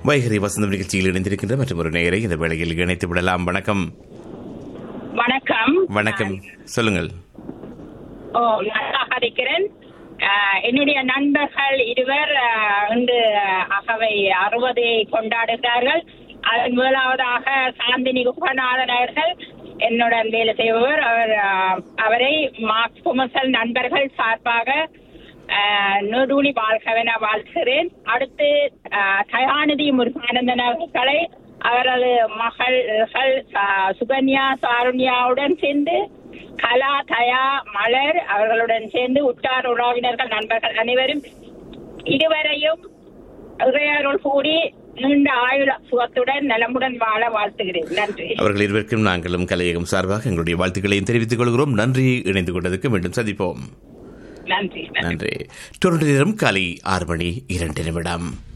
வைகரி வசந்தம் நிகழ்ச்சியில் இணைந்திருக்கின்ற மற்றும் ஒரு நேயரை இந்த வேளையில் இணைத்து விடலாம் வணக்கம் வணக்கம் வணக்கம் சொல்லுங்கள் ஓ நன்றாக இருக்கிறேன் ஆஹ், என்னுடைய நண்பர்கள் இருவர் ஆஹ், இன்று அகவை அறுபதை கொண்டாடுகிறார்கள் அதன் முதலாவதாக சாந்தினி குகநாதன் அவர்கள் என்னுடன் வேலை செய்பவர் அவர் ஆஹ், அவரை மார்க் குமசல் நண்பர்கள் சார்பாக ஆஹ், நெடுலி வாழ்கவென வாழ்கிறேன் அடுத்து ஆஹ், தயாநிதி முருகானந்தன் அவர்களை அவரது மகள்கள் ஆஹ், சுகன்யா சாருண்யாவுடன் சேர்ந்து கலா தயா மலர் அவர்களுடன் சேர்ந்து உற்றார் உறவினர்கள் நண்பர்கள் அனைவரும் இதுவரையும் இறையாரோல் கூடி நீண்ட ஆயுள் சுகத்துடன் நலமுடன் வாழ வாழ்த்துகிறேன் நன்றி அவர்கள் இருவருக்கும் நாங்களும் கலையகம் சார்பாக எங்களுடைய வாழ்த்துக்களையும் தெரிவித்துக் கொள்கிறோம் நன்றி இணைந்து கொண்டதற்கு மீண்டும் சந்திப்போம் நன்றி நன்றி நன்றி டொரண்டோ நேரம் காலை ஆறு மணி இரண்டு நிமிடம்